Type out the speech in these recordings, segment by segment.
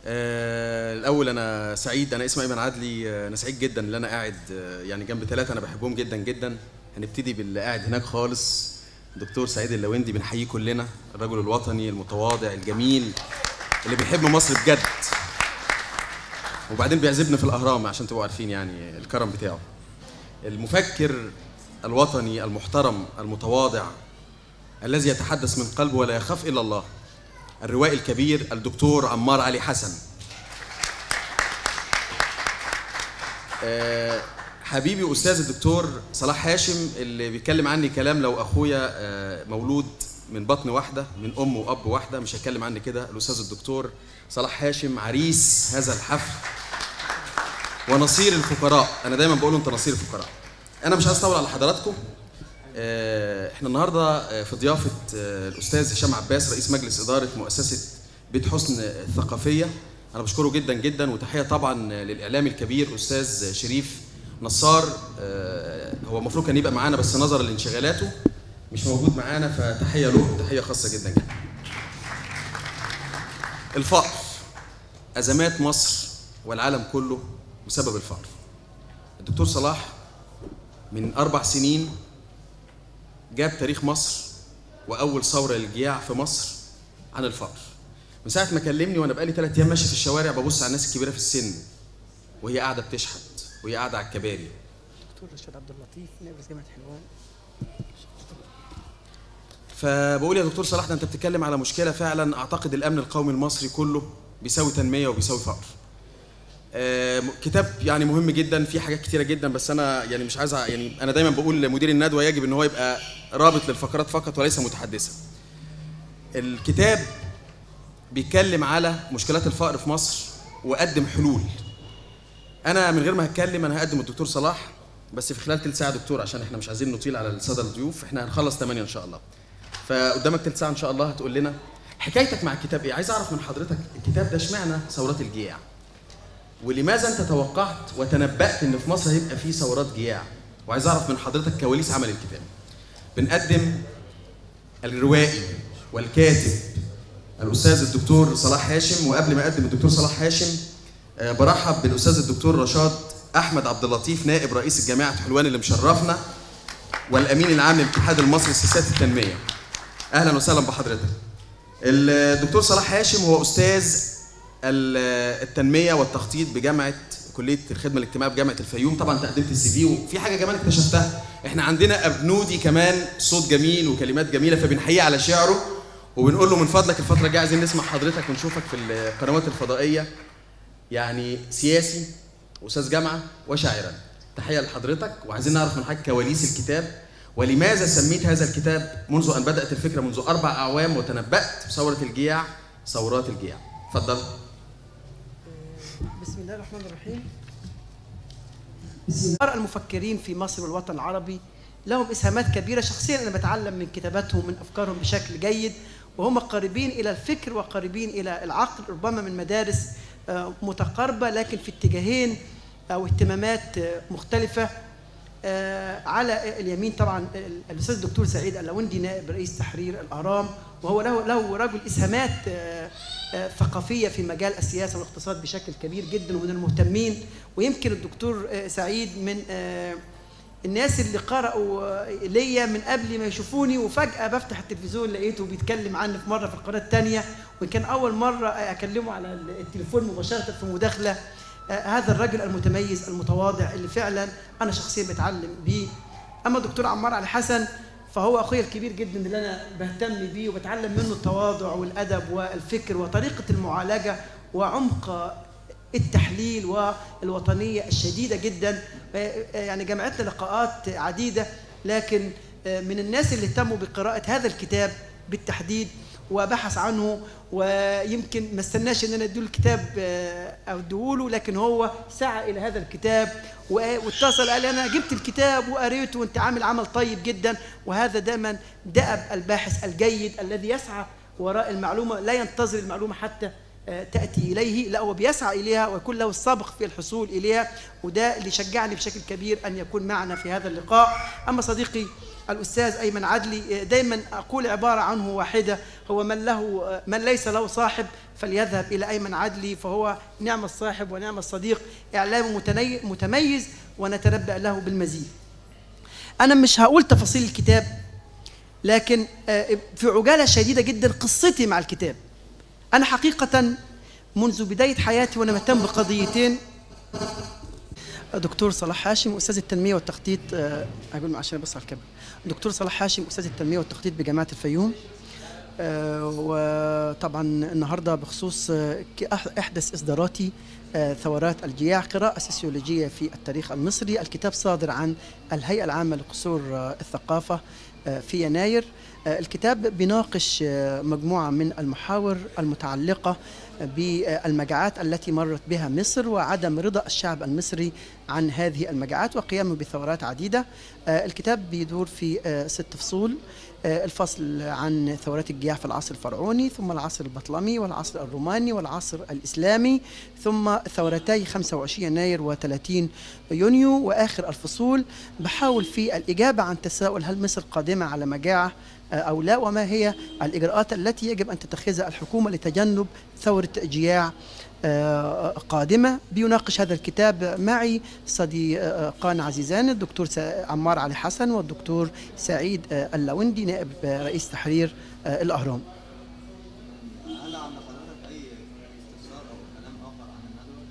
آه، الاول انا سعيد انا اسمي ايمن عدلي آه، انا سعيد جدا ان انا قاعد آه، يعني جنب ثلاثه انا بحبهم جدا جدا هنبتدي باللي قاعد هناك خالص دكتور سعيد اللويندي بنحييه كلنا الرجل الوطني المتواضع الجميل اللي بيحب مصر بجد وبعدين بيعزبنا في الاهرام عشان تبقوا عارفين يعني الكرم بتاعه المفكر الوطني المحترم المتواضع الذي يتحدث من قلبه ولا يخاف الا الله الروائي الكبير الدكتور عمار علي حسن آه، حبيبي استاذ الدكتور صلاح هاشم اللي بيتكلم عني كلام لو اخويا آه، مولود من بطن واحده من ام واب واحده مش هيتكلم عني كده الاستاذ الدكتور صلاح هاشم عريس هذا الحفل ونصير الفقراء انا دايما بقول له انت نصير الفقراء انا مش عايز اطول على حضراتكم آه، احنا النهارده آه، في ضيافه آه، الاستاذ هشام عباس رئيس مجلس اداره مؤسسه بيت حسن الثقافيه انا بشكره جدا جدا وتحيه طبعا للاعلامي الكبير استاذ شريف نصار آه، هو المفروض كان يبقى معانا بس نظرا لانشغالاته مش موجود معانا فتحيه له تحيه خاصه جدا جدا الفقر ازمات مصر والعالم كله بسبب الفقر الدكتور صلاح من اربع سنين جاب تاريخ مصر واول ثوره للجياع في مصر عن الفقر من ساعه ما كلمني وانا بقالي ثلاث ايام ماشي في الشوارع ببص على الناس الكبيره في السن وهي قاعده بتشحت وهي قاعده على الكباري دكتور رشاد عبد اللطيف نائب رئيس جامعه حلوان فبقول يا دكتور صلاح ده انت بتتكلم على مشكله فعلا اعتقد الامن القومي المصري كله بيساوي تنميه وبيساوي فقر آه، كتاب يعني مهم جدا فيه حاجات كتيره جدا بس انا يعني مش عايز أ- يعني انا دايما بقول لمدير الندوه يجب ان هو يبقى رابط للفقرات فقط وليس متحدثا الكتاب بيتكلم على مشكلات الفقر في مصر وقدم حلول انا من غير ما هتكلم انا هقدم الدكتور صلاح بس في خلال تلت ساعه دكتور عشان احنا مش عايزين نطيل على الساده الضيوف احنا هنخلص 8 ان شاء الله فقدامك تلت ساعه ان شاء الله هتقول لنا حكايتك مع الكتاب ايه عايز اعرف من حضرتك الكتاب ده اشمعنى ثورات الجياع ولماذا انت توقعت وتنبأت ان في مصر هيبقى في ثورات جياع وعايز اعرف من حضرتك كواليس عمل الكتاب بنقدم الروائي والكاتب الاستاذ الدكتور صلاح هاشم وقبل ما اقدم الدكتور صلاح هاشم آه، برحب بالاستاذ الدكتور رشاد احمد عبد اللطيف نائب رئيس الجامعه حلوان اللي مشرفنا والامين العام للاتحاد المصري لسياسات التنميه اهلا وسهلا بحضرتك الدكتور صلاح هاشم هو استاذ ال- التنميه والتخطيط بجامعه كليه الخدمه الاجتماعيه بجامعه الفيوم طبعا انت قدمت السي في وفي حاجه كمان اكتشفتها احنا عندنا ابنودي كمان صوت جميل وكلمات جميله فبنحييه على شعره وبنقول له من فضلك الفتره الجايه عايزين نسمع حضرتك ونشوفك في القنوات الفضائيه يعني سياسي استاذ جامعه وشاعرا تحيه لحضرتك وعايزين نعرف من حضرتك كواليس الكتاب ولماذا سميت هذا الكتاب منذ ان بدات الفكره منذ اربع اعوام وتنبأت بثوره الجياع ثورات الجياع اتفضل بسم الله الرحمن الرحيم المفكرين في مصر والوطن العربي لهم اسهامات كبيره شخصيا انا بتعلم من كتاباتهم من افكارهم بشكل جيد وهم قريبين الى الفكر وقريبين الى العقل ربما من مدارس آه، متقاربه لكن في اتجاهين او اهتمامات آه، مختلفه آه، على اليمين طبعا ال- الاستاذ الدكتور سعيد اللوندي نائب رئيس تحرير الاهرام وهو له له رجل اسهامات آه، آه، ثقافيه في مجال السياسه والاقتصاد بشكل كبير جدا ومن المهتمين ويمكن الدكتور آه، سعيد من آه، الناس اللي قرأوا آه، ليا من قبل ما يشوفوني وفجأة بفتح التلفزيون لقيته بيتكلم عني في مرة في القناة الثانية وكان أول مرة أكلمه على التليفون مباشرة في مداخلة آه، هذا الرجل المتميز المتواضع اللي فعلا أنا شخصيا بتعلم بيه أما الدكتور عمار علي حسن فهو أخويا الكبير جدا اللي أنا بهتم بيه وبتعلم منه التواضع والأدب والفكر وطريقة المعالجة وعمق التحليل والوطنية الشديدة جدا يعني جمعتنا لقاءات عديدة لكن من الناس اللي اهتموا بقراءة هذا الكتاب بالتحديد وبحث عنه ويمكن ما استناش ان انا اديله الكتاب او اديهوله لكن هو سعى الى هذا الكتاب واتصل قال لي انا جبت الكتاب وقريته وانت عامل عمل طيب جدا وهذا دائما دأب الباحث الجيد الذي يسعى وراء المعلومه لا ينتظر المعلومه حتى تأتي إليه لا هو بيسعى إليها ويكون له السبق في الحصول إليها وده اللي شجعني بشكل كبير أن يكون معنا في هذا اللقاء أما صديقي الأستاذ أيمن عدلي دايما أقول عبارة عنه واحدة هو من له من ليس له صاحب فليذهب الى ايمن عدلي فهو نعم الصاحب ونعم الصديق اعلام متني- متميز ونتنبأ له بالمزيد انا مش هقول تفاصيل الكتاب لكن آه، في عجاله شديده جدا قصتي مع الكتاب انا حقيقه منذ بدايه حياتي وانا مهتم بقضيتين دكتور صلاح هاشم استاذ التنميه والتخطيط آه، اقول عشان بس على الكاميرا دكتور صلاح هاشم استاذ التنميه والتخطيط بجامعه الفيوم آه، وطبعا النهارده بخصوص آه، ك- أح- احدث اصداراتي آه، ثورات الجياع قراءة سوسيولوجية في التاريخ المصري الكتاب صادر عن الهيئة العامة لقصور آه، الثقافة آه، في يناير آه، الكتاب بيناقش آه، مجموعة من المحاور المتعلقة بالمجاعات التي مرت بها مصر وعدم رضا الشعب المصري عن هذه المجاعات وقيامه بثورات عديدة آه، الكتاب بيدور في آه، ست فصول آه، الفصل عن ثورات الجياع في العصر الفرعوني ثم العصر البطلمي والعصر الروماني والعصر الإسلامي ثم ثورتي 25 يناير و30 يونيو وآخر الفصول بحاول في الإجابة عن تساؤل هل مصر قادمة على مجاعة آه، أو لا وما هي الإجراءات التي يجب أن تتخذها الحكومة لتجنب ثورة جياع آه، قادمة بيناقش هذا الكتاب معي صديقان عزيزان الدكتور سا- عمار علي حسن والدكتور سعيد آه، اللوندي نائب آه، رئيس تحرير آه، الأهرام هل عند حضرتك اي استفسار او كلام اخر عن الندوه؟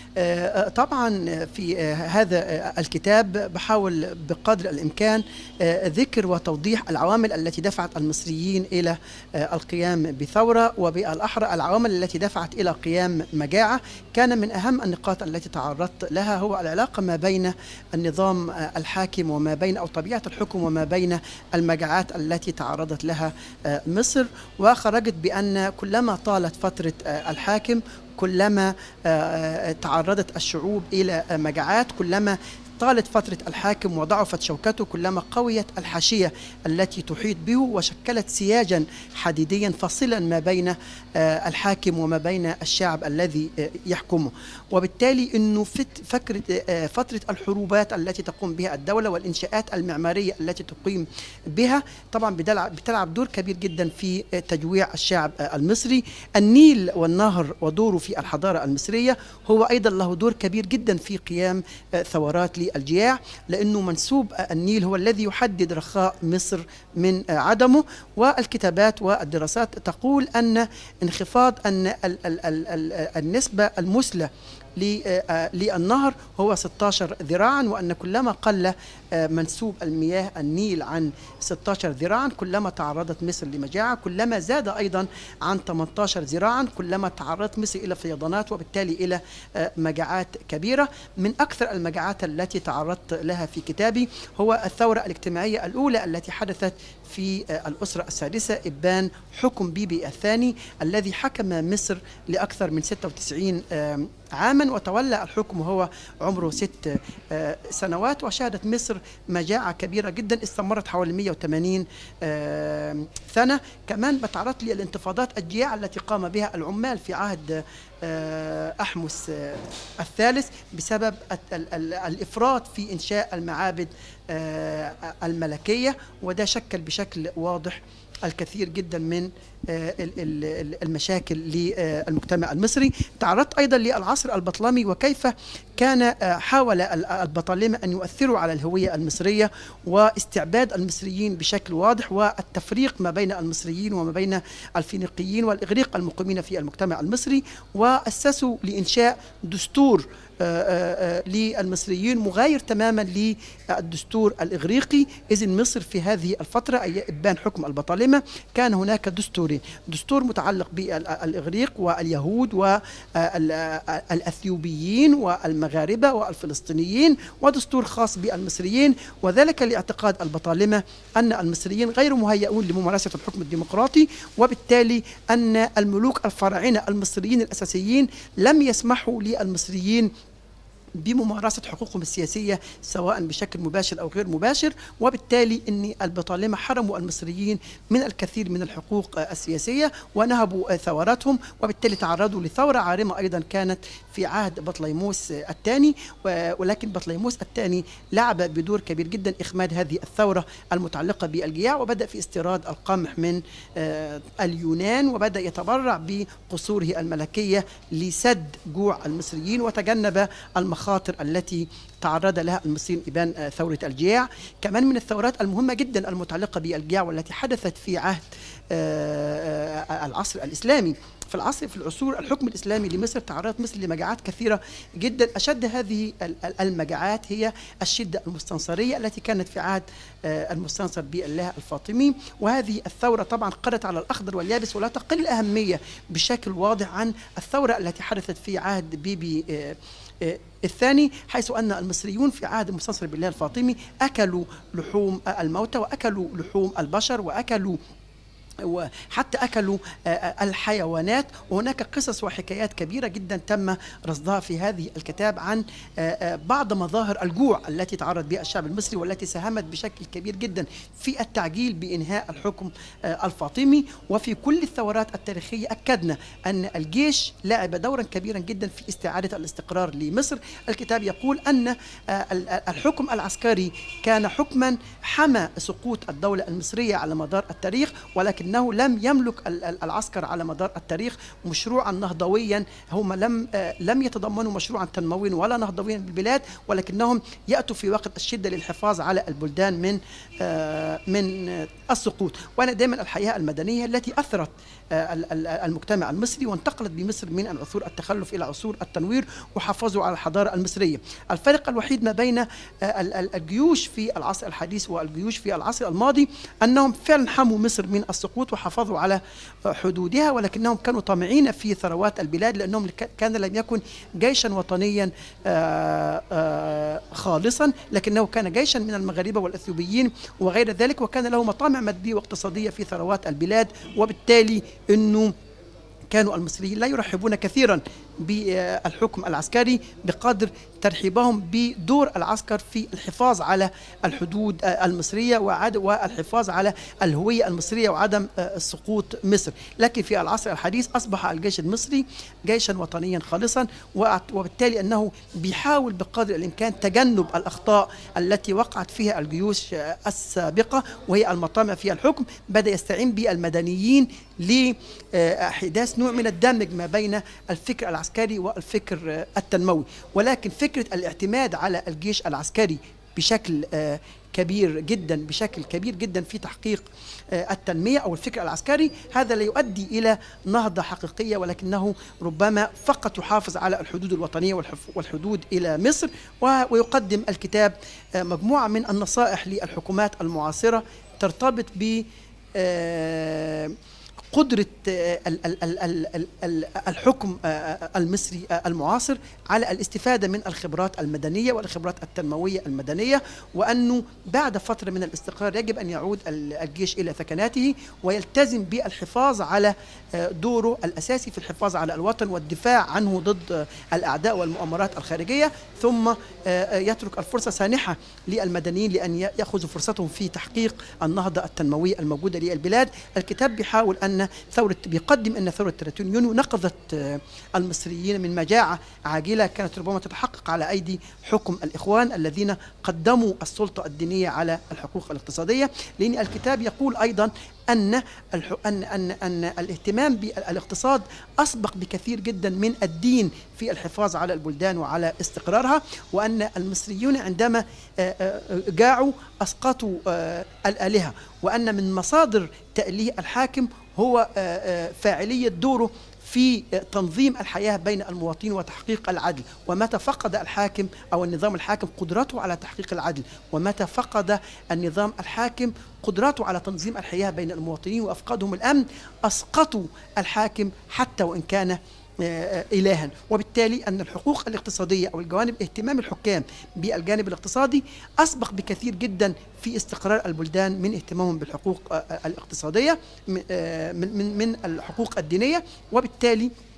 آه، طبعا في آه، هذا آه، الكتاب بحاول بقدر الامكان آه، ذكر وتوضيح العوامل التي دفعت المصريين الى آه، القيام بثوره وبالاحرى العوامل التي دفعت الى قيام مجاعه كان من اهم النقاط التي تعرضت لها هو العلاقه ما بين النظام آه، الحاكم وما بين او طبيعه الحكم وما بين المجاعات التي تعرضت لها آه، مصر وخرجت بان كلما طالت فتره آه، الحاكم كلما آه، آه، تعرضت الشعوب الى آه، مجاعات كلما طالت فترة الحاكم وضعفت شوكته كلما قويت الحاشية التي تحيط به وشكلت سياجا حديديا فاصلا ما بين آه، الحاكم وما بين الشعب الذي آه، يحكمه وبالتالي أنه فت- فكرة آه، فترة الحروبات التي تقوم بها الدولة والإنشاءات المعمارية التي تقيم بها طبعا بتلعب, بتلعب دور كبير جدا في آه، تجويع الشعب آه، المصري النيل والنهر ودوره في الحضارة المصرية هو أيضا له دور كبير جدا في قيام آه، ثورات للجياع لأنه منسوب آه، النيل هو الذي يحدد رخاء مصر من آه، عدمه والكتابات والدراسات تقول أن انخفاض أن ال- ال- ال- ال- النسبة المثلى ل- آه، للنهر هو 16 ذراعا وأن كلما قل آه، منسوب المياه النيل عن 16 ذراعا كلما تعرضت مصر لمجاعة كلما زاد أيضا عن 18 ذراعا كلما تعرضت مصر إلى فيضانات وبالتالي إلى آه، مجاعات كبيرة من أكثر المجاعات التي تعرضت لها في كتابي هو الثورة الاجتماعية الأولى التي حدثت في آه، الأسرة السادسة إبان حكم بيبي الثاني الذي حكم مصر لأكثر من 96 آم، عاما وتولى الحكم وهو عمره ست آه، سنوات وشهدت مصر مجاعة كبيرة جدا استمرت حوالي 180 آم، سنة كمان بتعرض لي الانتفاضات الجياع التي قام بها العمال في عهد آه، أحمس آه، الثالث بسبب ال- ال- ال- الإفراط في إنشاء المعابد آه، الملكية وده شكل بشكل واضح الكثير جدا من آه، ال- ال- ال- المشاكل للمجتمع المصري تعرضت أيضا للعصر البطلمي وكيف كان آه، حاول ال- البطالمة أن يؤثروا على الهوية المصرية واستعباد المصريين بشكل واضح والتفريق ما بين المصريين وما بين الفينيقيين والإغريق المقيمين في المجتمع المصري وأسسوا لإنشاء دستور آه، آه، آه، للمصريين مغاير تماما للدستور الإغريقي إذ مصر في هذه الفترة أي إبان حكم البطالمة كان هناك دستورين دستور متعلق بالإغريق واليهود والأثيوبيين والمغاربة والفلسطينيين ودستور خاص بالمصريين وذلك لاعتقاد البطالمة أن المصريين غير مهيئون لممارسة الحكم الديمقراطي وبالتالي أن الملوك الفراعنة المصريين الأساسيين لم يسمحوا للمصريين بممارسة حقوقهم السياسية سواء بشكل مباشر أو غير مباشر وبالتالي أن البطالمة حرموا المصريين من الكثير من الحقوق آه، السياسية ونهبوا آه، ثوراتهم وبالتالي تعرضوا لثورة عارمة أيضا كانت في عهد بطليموس آه، الثاني و- ولكن بطليموس الثاني لعب بدور كبير جدا إخماد هذه الثورة المتعلقة بالجياع وبدأ في استيراد القمح من آه، اليونان وبدأ يتبرع بقصوره الملكية لسد جوع المصريين وتجنب المخاطر التي تعرض لها المصريين إبان آه، ثورة الجياع كمان من الثورات المهمة جدا المتعلقة بالجياع والتي حدثت في عهد آه، آه، العصر الإسلامي في العصر في العصور الحكم الإسلامي لمصر تعرضت مصر لمجاعات كثيرة جدا أشد هذه ال- ال- المجاعات هي الشدة المستنصرية التي كانت في عهد آه، المستنصر بالله الفاطمي وهذه الثورة طبعا قضت على الأخضر واليابس ولا تقل الأهمية بشكل واضح عن الثورة التي حدثت في عهد بيبي آه، آه، الثاني حيث أن المصريون في عهد المستنصر بالله الفاطمي أكلوا لحوم الموتى وأكلوا لحوم البشر وأكلوا وحتى اكلوا آه، آه، الحيوانات وهناك قصص وحكايات كبيره جدا تم رصدها في هذه الكتاب عن آه، آه، بعض مظاهر الجوع التي تعرض بها الشعب المصري والتي ساهمت بشكل كبير جدا في التعجيل بانهاء الحكم آه، الفاطمي وفي كل الثورات التاريخيه اكدنا ان الجيش لعب دورا كبيرا جدا في استعاده الاستقرار لمصر الكتاب يقول ان آه، ال- ال- الحكم العسكري كان حكما حمى سقوط الدوله المصريه على مدار التاريخ ولكنه لم يملك ال- ال- العسكر على مدار التاريخ مشروعا نهضويا هم لم آه، لم يتضمنوا مشروعا تنمويا ولا نهضويا بالبلاد ولكنهم ياتوا في وقت الشده للحفاظ على البلدان من آه، من آه، السقوط وانا دائما الحياه المدنيه التي اثرت آه، ال- ال- المجتمع المصري وانتقلت بمصر من عصور التخلف الى عصور التنوير وحافظوا على الحضاره المصريه. الفرق الوحيد ما بين آه، ال- ال- الجيوش في العصر الحديث والجيوش في العصر الماضي انهم فعلا حموا مصر من السقوط وحافظوا على آه، حدودها ولكنهم كانوا طامعين في ثروات البلاد لانهم ك- كان لم يكن جيشا وطنيا آه، آه، خالصا لكنه كان جيشا من المغاربه والاثيوبيين وغير ذلك وكان له مطامع ماديه واقتصاديه في ثروات البلاد وبالتالي انه كانوا المصريين لا يرحبون كثيرا بالحكم العسكري بقدر ترحيبهم بدور العسكر في الحفاظ على الحدود آه، المصريه وعد والحفاظ على الهويه المصريه وعدم آه، سقوط مصر، لكن في العصر الحديث اصبح الجيش المصري جيشا وطنيا خالصا وأعت- وبالتالي انه بيحاول بقدر الامكان تجنب الاخطاء التي وقعت فيها الجيوش آه، السابقه وهي المطامع في الحكم، بدا يستعين بالمدنيين لاحداث نوع من الدمج ما بين الفكر العسكري والفكر آه، التنموي ولكن فكره الاعتماد على الجيش العسكري بشكل آه، كبير جدا بشكل كبير جدا في تحقيق آه، التنميه او الفكر العسكري هذا لا يؤدي الى نهضه حقيقيه ولكنه ربما فقط يحافظ على الحدود الوطنيه والحف- والحدود الى مصر و- ويقدم الكتاب آه، مجموعه من النصائح للحكومات المعاصره ترتبط ب آه، قدرة آه، ال- ال- ال- ال- ال- ال- الحكم آه، آه، المصري آه، المعاصر على الاستفادة من الخبرات المدنية والخبرات التنموية المدنية وأنه بعد فترة من الاستقرار يجب أن يعود ال- الجيش إلى ثكناته ويلتزم بالحفاظ على آه، دوره الأساسي في الحفاظ على الوطن والدفاع عنه ضد آه، الأعداء والمؤامرات الخارجية ثم آه، آه، يترك الفرصة سانحة للمدنيين لأن ي- يأخذوا فرصتهم في تحقيق النهضة التنموية الموجودة للبلاد الكتاب بيحاول أن ثورة بيقدم أن ثورة 30 يونيو نقذت آه، المصريين من مجاعة عاجلة كانت ربما تتحقق على أيدي حكم الإخوان الذين قدموا السلطة الدينية على الحقوق الاقتصادية لأن الكتاب يقول أيضا أن الح... أن أن أن الاهتمام بالاقتصاد أسبق بكثير جدا من الدين في الحفاظ على البلدان وعلى استقرارها وأن المصريون عندما آه، آه، جاعوا أسقطوا آه، الآلهة وأن من مصادر تأليه الحاكم هو آه، آه، فاعلية دوره في تنظيم الحياة بين المواطنين وتحقيق العدل ومتى فقد الحاكم أو النظام الحاكم قدرته على تحقيق العدل ومتى فقد النظام الحاكم قدرته على تنظيم الحياة بين المواطنين وأفقدهم الأمن أسقطوا الحاكم حتى وإن كان آه، إلها وبالتالي أن الحقوق الاقتصادية أو الجوانب اهتمام الحكام بالجانب الاقتصادي أسبق بكثير جدا في استقرار البلدان من اهتمامهم بالحقوق آه، الاقتصادية من آه، من من من الحقوق الدينية وبالتالي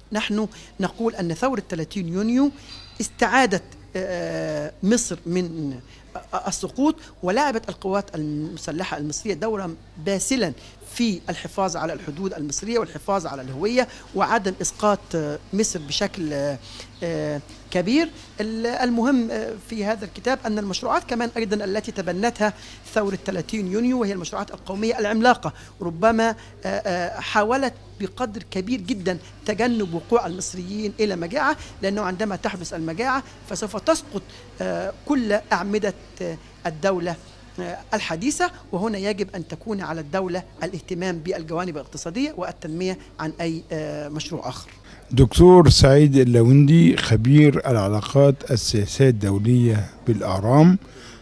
نحن نقول أن ثورة 30 يونيو استعادت آه، مصر من السقوط ولعبت القوات المسلحة المصرية دورا باسلا في الحفاظ على الحدود المصرية والحفاظ على الهوية وعدم إسقاط آه، مصر بشكل آه، آه، كبير ال- المهم آه، في هذا الكتاب أن المشروعات كمان أيضا التي تبنتها ثورة 30 يونيو وهي المشروعات القومية العملاقة ربما آه، آه، حاولت بقدر كبير جدا تجنب وقوع المصريين إلى مجاعة لأنه عندما تحدث المجاعة فسوف تسقط آه، كل أعمدة آه، الدولة آه، الحديثة وهنا يجب أن تكون على الدولة الاهتمام بالجوانب الاقتصادية والتنمية عن أي آه، مشروع آخر دكتور سعيد اللوندي خبير العلاقات السياسية الدولية بالأهرام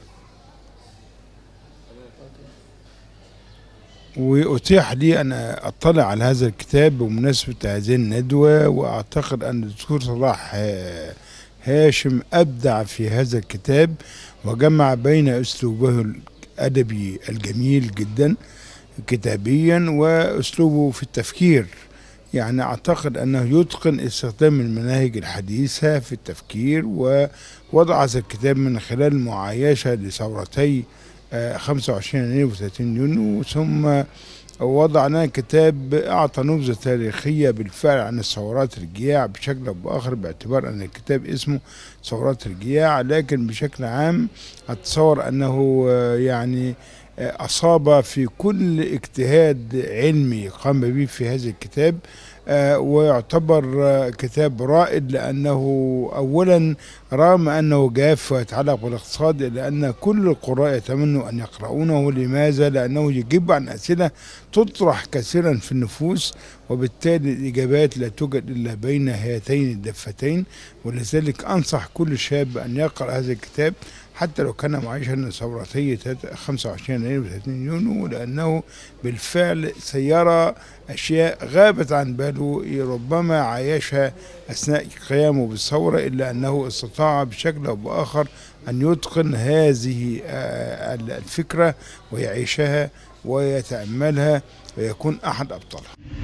وأتيح لي أن أطلع على هذا الكتاب بمناسبة هذه الندوة وأعتقد أن الدكتور صلاح ها- هاشم أبدع في هذا الكتاب وجمع بين أسلوبه الأدبي الجميل جدا كتابيا وأسلوبه في التفكير يعني أعتقد أنه يتقن استخدام المناهج الحديثة في التفكير ووضع هذا الكتاب من خلال معايشة لثورتي آه، 25 يناير و 30 يونيو ثم وضع لنا كتاب أعطى نبذة تاريخية بالفعل عن الثورات الجياع بشكل أو بآخر باعتبار أن الكتاب اسمه ثورات الجياع لكن بشكل عام أتصور أنه آه، يعني آه، أصاب في كل اجتهاد علمي قام به في هذا الكتاب آه، ويعتبر آه، كتاب رائد لأنه أولا رغم أنه جاف ويتعلق بالاقتصاد إلا أن كل القراء يتمنوا أن يقرؤونه لماذا؟ لأنه يجيب عن أسئلة تطرح كثيرا في النفوس وبالتالي الإجابات لا توجد إلا بين هاتين الدفتين ولذلك أنصح كل شاب أن يقرأ هذا الكتاب حتى لو كان معيشا ثورتي 25 يناير و 30 يونيو لأنه بالفعل سيرى أشياء غابت عن باله ربما عايشها أثناء قيامه بالثورة إلا أنه استطاع بشكل أو بآخر أن يتقن هذه آه، الفكرة ويعيشها ويتأملها ويكون أحد أبطالها